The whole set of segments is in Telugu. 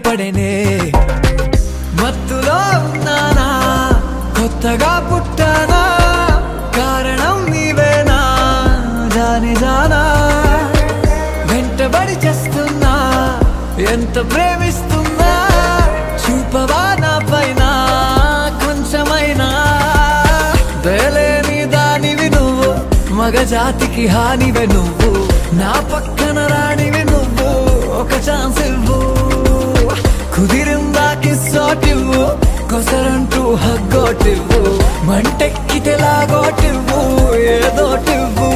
ఏర్పడేనే మత్తులో ఉన్నానా కొత్తగా పుట్టానా కారణం నీవేనా జాని జానా వెంటబడి చేస్తున్నా ఎంత ప్రేమిస్తున్నా చూపవా నా పైన కొంచెమైనా దయలేని దానివి నువ్వు మగ జాతికి హానివే నువ్వు నా పక్కన రానివి నువ్వు ఒక ఛాన్స్ ఇవ్వు కుదిరిందా కిస్సోటివ్వు కొసరంటూ హగ్గోటివ్వు మంటెక్కితే లాగోటివ్వు ఏదోటివ్వు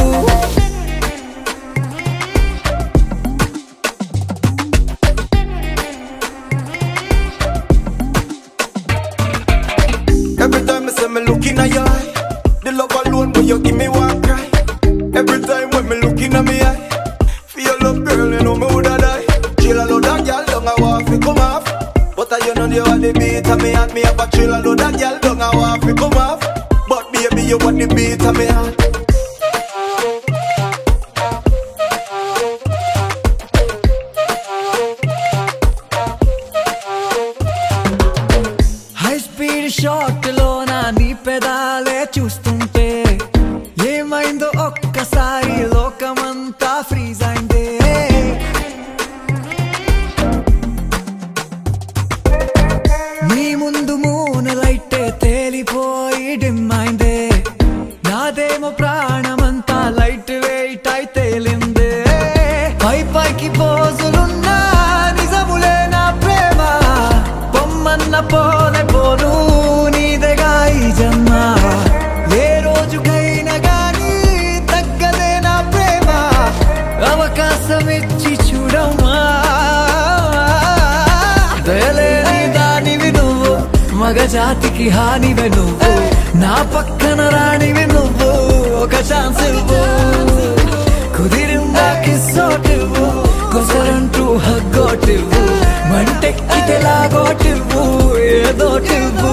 Every time I say me looking at your eye, the love alone when you give me one cry. Every time when me looking at me eye, for your love girl, you know me woulda die. Chill a load that girl, don't I want to come off. But I you know you want the beat of me heart, me have a chill a load that girl, don't I want to come off. But baby you want the beat of me heart. High speed shot లోన నీ పెదాలే చూస్తుంటే ఏమైందో ఒక్కసారి లోకమంతా ఫ్రీజ్ అయిందే నీ ముందు మూన లైటే తేలిపోయి డిమ్ అయిందే నాదేమో ప్రాణమంతా లైట్ వెయిట్ అయి తేలిందే పై పైకి పోజులున్నా నిజములే నా ప్రేమ పొమ్మన్న పోనే పోను నీదెగా ఈ జన్మ ఏ రోజుకైనా గాని తగ్గదే నా ప్రేమ అవకాశం ఇచ్చి చూడమ్మా దయలేని దానివి నువ్వు మగ జాతికి హానివే నువ్వు నా పక్కన రానివి నువ్వు ఒక ఛాన్స్ ఇవ్వు కుదిరిందా కిస్సోటివ్వు కొసరంటూ హగ్గోటివ్వు మంటెక్కితే లాగోటివ్వు ఏదోటివ్వు